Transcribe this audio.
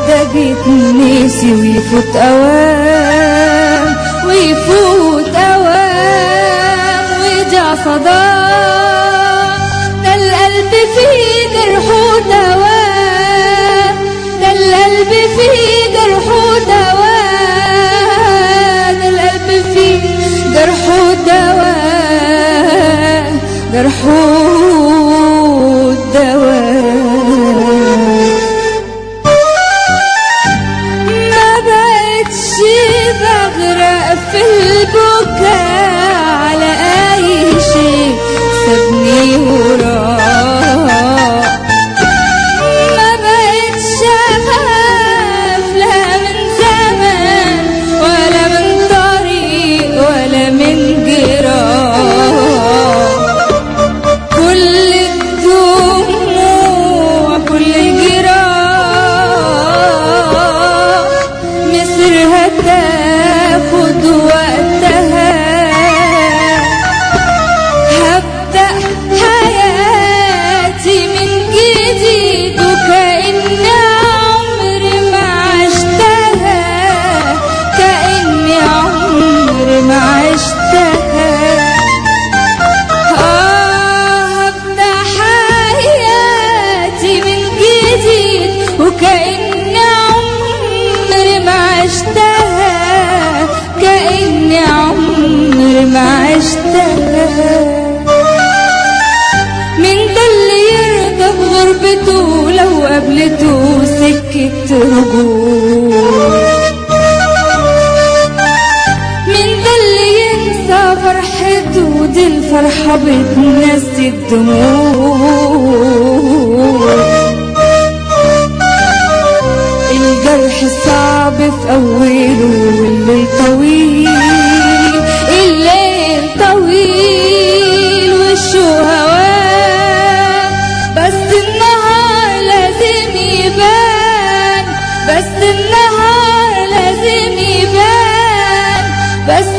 ده بيتنسي ويفوت أوام ويفوت أوام ويرجع صدام ده القلب فيه جرح ودوام ده القلب فيه جرح ودوام ده القلب فيه جرح ودوام جرح ودوام ما بقتش بغرق في البكاء على اي شيء سابني وراه ما بقتش اخاف لا من زمان ولا من طريق ولا من جراح كل الدموع كل الجراح مصرها تاخد وقتها هبدأ حياتي من جديد وكأني عمري ما عشتها كأني عمري ما عشتها آه هبدأ حياتي من جديد وكأني عمري ما عشتها كأني عمري ما عشتها من ده اللي يرضى بغربته لو قابلته سكة رجوع من ده اللي ينسى فرحته دي الفرحة بتنسي الدموع الجرح صعب في أوله والليل طويل الليل طويل والشو هواه بس النهار لازم يبان بس النهار لازم يبان بس